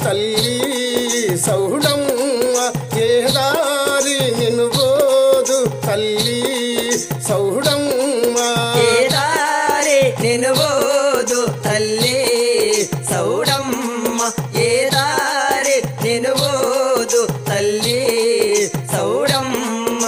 తల్లి సౌడమ్మ ఏ దారి నిన్ను పోదు తల్లి సౌడమ్మ ఏ దారి నేను పోదు తల్లి సౌడమ్మ ఏ దారి నేను పోదు తల్లి సౌడమ్మ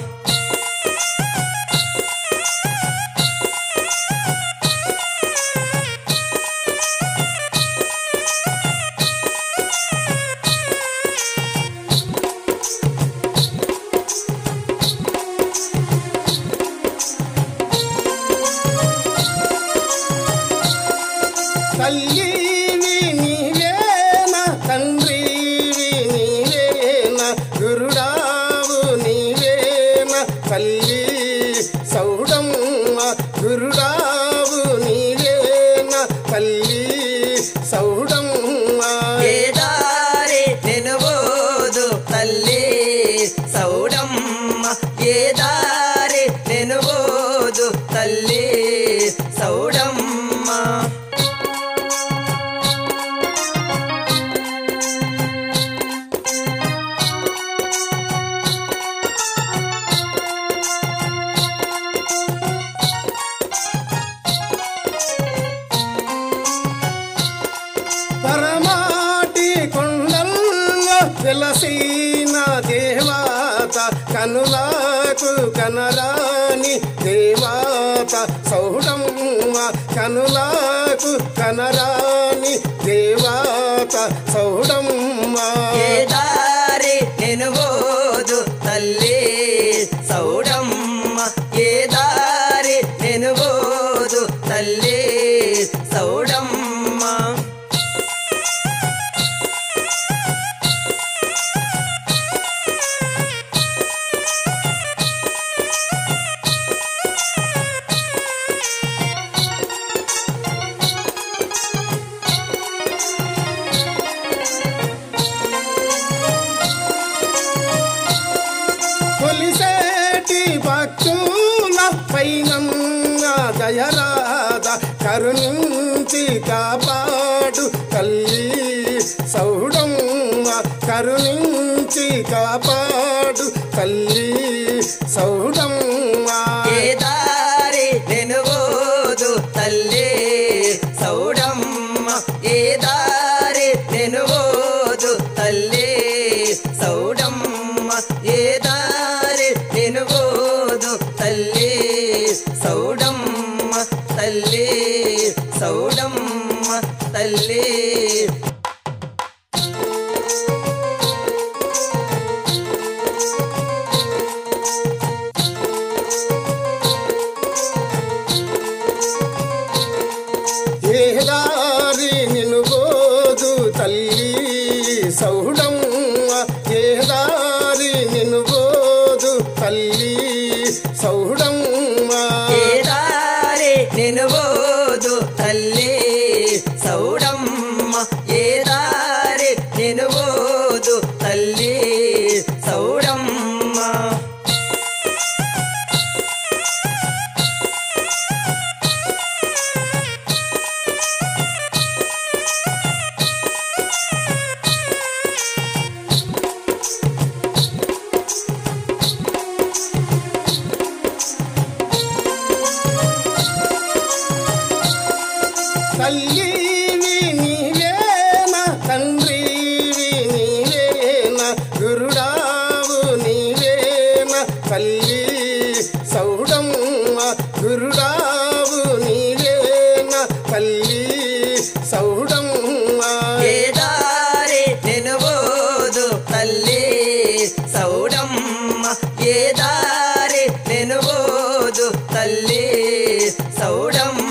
తల్లివి నీవేన తండ్రివి నీవేన గురుడావు నీవేన తల్లి సౌడమ్మ గురుడావు నీవేన తల్లి సౌడమ్మ ఏ దారి నేను పోదు తల్లి సౌడమ్మ ఏ దారి నేను పోదు తల్లి సౌడమ్మ పరమాటి కొండల్లో వెలసిన దేవాత కనులకు కనరాని దేవాత సౌడమ్మ కనులకు కనరాని దేవాత సౌడమ్మ ఏ దారి నేను పోదు తల్లి సౌడమ్మ ఏ దారి నేను పోదు తల్లి సౌడమ్మ కొలిసేటి భక్తుల పైన దయరాద కరుణించి కాపాడు తల్లి సౌడమ్మ కరుణించి కాపాడు తల్లి సౌడమ్మ ఏ దారి నేను పోదు తల్లి సౌడమ్మ ఏ దారి నేను పోదు తల్లి సౌడమ్మ ఏ దారి నేను పోదు తల్లి సౌడమ్మ తల్లి సౌడమ్మ తల్లి ఏ దారి నిన్ను పోదు తల్లి సౌడమ్మ ఏ దారి నిన్ను పోదు తల్లి సౌడమ్మ ఏ దారి నేను పోదు తల్లి సౌడమ్మ ఏ దారి నేను పోదు తల్లి సౌడమ్మ తల్లివి నీవేన తండ్రివి నీవేన గురుడావు నీవేన తల్లి సౌడమ్మ గురుడావు నీవేన తల్లి సౌడమ్మ ఏ దారి నేను పోదు తల్లి సౌడమ్మ ఏ దారి నేను పోదు తల్లి సౌడమ్మ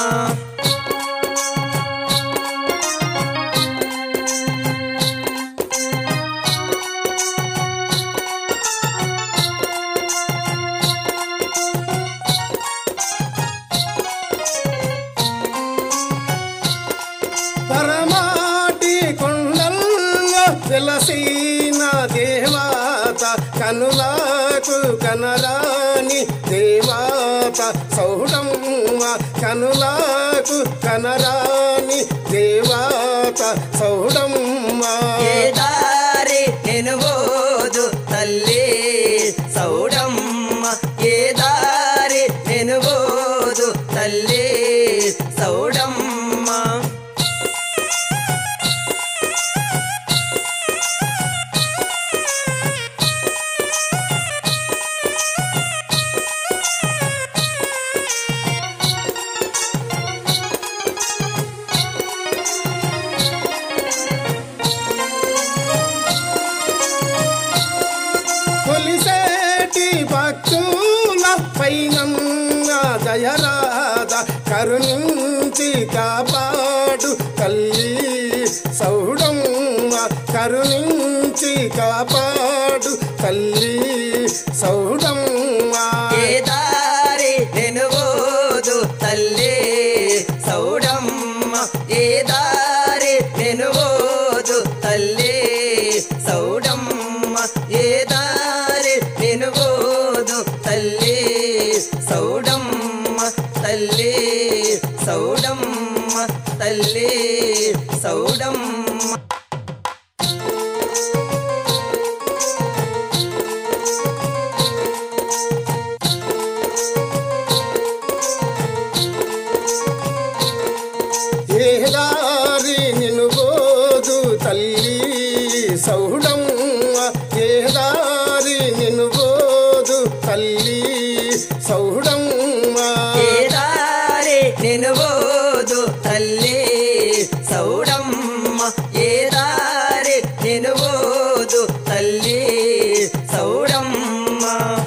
పరమాటి కొండల్లో వెలసిన దేవాత కనులకు కనరాని దేవాత సౌడమ్మ కనులకు కనరాని దేవాత సౌడమ్మ కరుణించి కాపాడు తల్లి సౌడమ్మ కరుణించి కాపాడు తల్లి సౌడమ్మ ఏ దారి నెనువోదు తల్లి సౌడమ్మ ఏ దారి నెనువోదు తల్లి సౌడమ్మ ఏ దారి నెనువోదు తల్లి సౌడమ్మ తల్లి సౌడమ్మ తల్లి సౌడమ్మ ఏ దారి నిన్ను బోదు తల్లి సౌడమ్మ ఏ దారి నిన్ను బోదు తల్లి సౌడమ్మ ఏ దారి నెనువోదు తల్లి సౌడమ్మ ఏ దారి నెనువోదు తల్లి సౌడమ్మ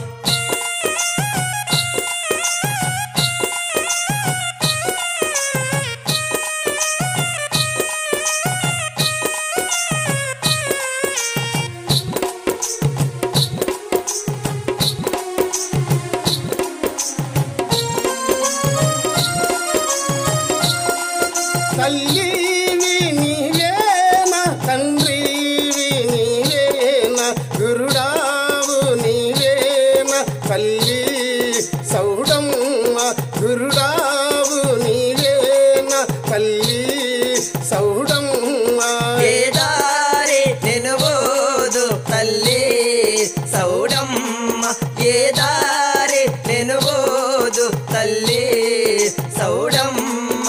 తల్లివి నీవేన తండ్రివి నీవేన గురుడావు నీవేన తల్లి సౌడమ్మ గురుడావు నీవేన తల్లి సౌడమ్మ ఏ దారి నెనువోదు తల్లి సౌడమ్మ ఏ దారి నెనువోదు తల్లి సౌడమ్మ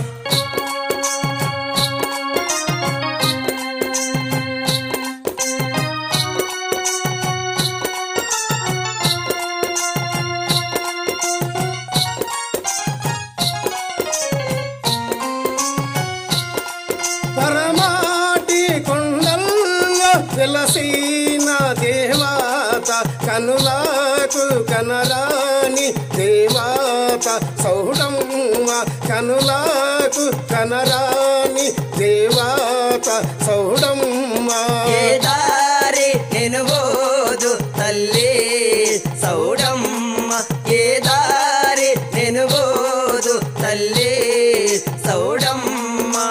పరమాటి కొండల్లో వెలసిన దేవాత కనులకు కనరాని దేవాత సౌడమ్మ కనులకు కనరాని దేవాత సౌడమ్మ ఏ దారి నెనువోదు తల్లి సౌడమ్మ ఏ దారి నెనువోదు తల్లి సౌడమ్మ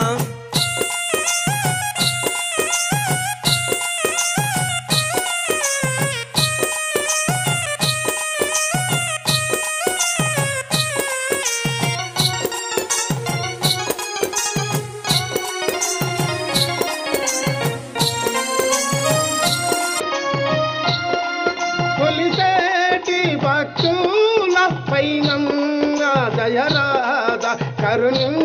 కొలిసేటి భక్తుల పైన దయరాద కరుణించి